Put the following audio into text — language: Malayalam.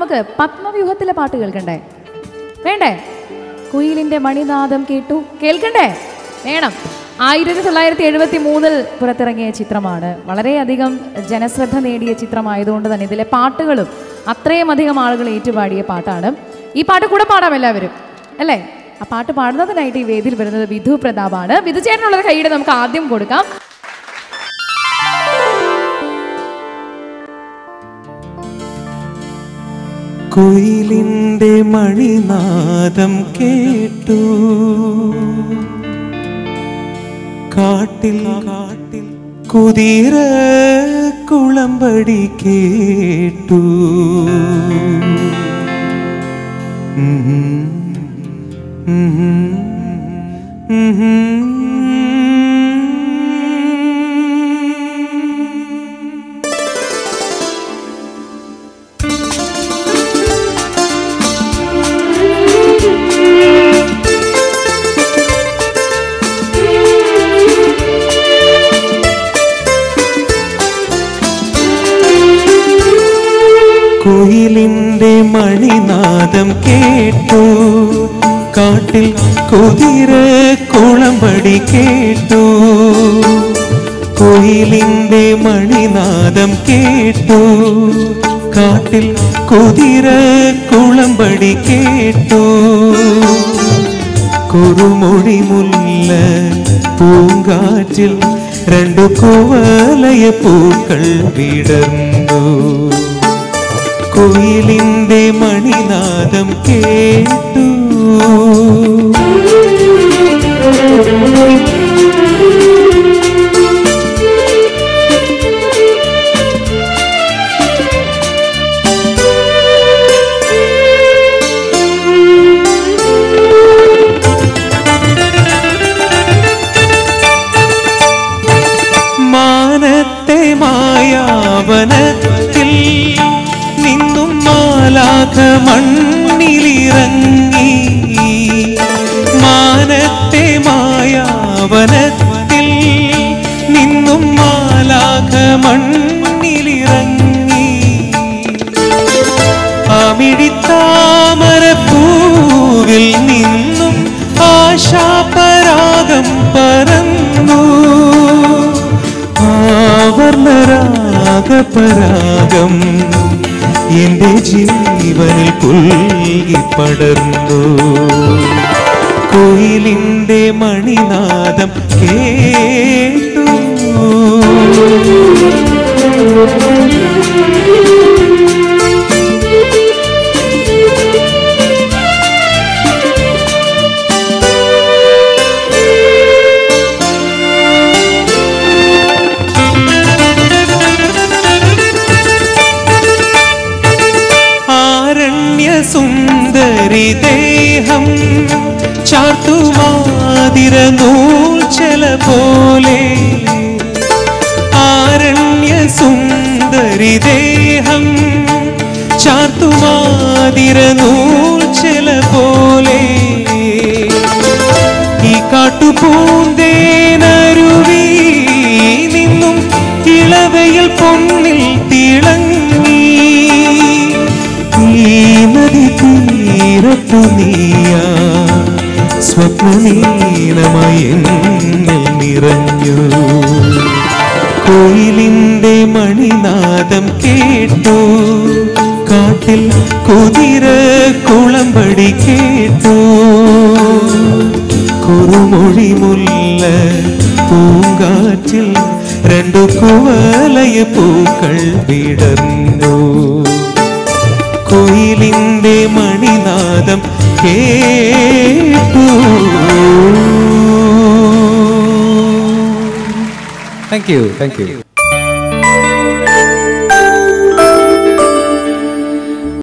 നമുക്ക് പത്മവ്യൂഹത്തിലെ പാട്ട് കേൾക്കണ്ടേ വേണ്ടേ കുയിലിന്റെ മണിനാദം കേട്ടു കേൾക്കണ്ടേ വേണം ആയിരത്തി തൊള്ളായിരത്തി എഴുപത്തി മൂന്നിൽ പുറത്തിറങ്ങിയ ചിത്രമാണ് വളരെയധികം ജനശ്രദ്ധ നേടിയ ചിത്രമായതുകൊണ്ട് തന്നെ ഇതിലെ പാട്ടുകളും അത്രയും അധികം ആളുകൾ ഏറ്റുപാടിയ പാട്ടാണ് ഈ പാട്ട് കൂടെ പാടാം എല്ലാവരും അല്ലേ ആ പാട്ട് പാടുന്നതിനായിട്ട് ഈ വേദിയിൽ വരുന്നത് വിധു പ്രതാപാണ് വിധു ചേട്ടനുള്ളത് കൈയുടെ നമുക്ക് ആദ്യം കൊടുക്കാം കുയിലിന്റെ മണിനാദം കേട്ടു കാട്ടിൽ കാട്ടിൽ കുതിര കുളമ്പടി കേട്ടു ഉം, ഉം, ഉം. കുയിലിന്റെ മണിനാദം കേട്ടു കാട്ടിൽ കുതിര കുളമ്പടി കേട്ടു കുയിലിന്റെ മണിനാദം കേട്ടു കാട്ടിൽ കുതിര കുളമ്പടി കേട്ടു കുറുമൊഴി മുല്ല പൂങ്കാറ്റിൽ രണ്ടു കുവലയ പൂക്കൾ വിടർന്നു കുയിലിന്റെ മണിനാദം കേട്ടു മാനത്തെ മായാവനത്തിൽ നിന്നും മാലാഖ മണ്ണിലിറങ്ങി മാനത്തെ മായാവനത്തിൽ നിന്നും മാലാഖ മണ്ണിലിറങ്ങി അമിഴിത്താമരപ്പൂവിൽ നിന്നും ആശാപരാഗം പരന്നു ആവർണരാഗപരാഗം എന്റെ ജീവനിൽ പുൽകി പടർന്നു കോയിലിന്റെ മണിനാദം കേട്ടു ആരണ്യ സുന്ദരി ദേഹം ചാർത്തുമാതിര നൂൽച്ചല പോലെ ആരണ്യ സുന്ദരി ദേഹം ചാർത്തുമാതിര നൂൽച്ചല പോലെ ഈ കാട്ടുപൂന്തേനരുവി നിന്നും ഇളവയിൽ പൊന്നിൽ തിളങ്ങി ഈ നദി തീരത്തു നീയ സ്വപ്നനീലമായി എന്നിൽ നിറഞ്ഞു കോയിലിന്റെ മണിനാദം കേട്ടു കാട്ടിൽ കുതിര കുളമ്പടി കേട്ടു കുറുമൊഴി മുല്ല പൂങ്കാറ്റിൽ രണ്ടു കുവലയ പൂക്കൾ വിടർന്നു കുയിലിന്റെ മണിനാദം കേട്ടു താങ്ക് യു താങ്ക് യു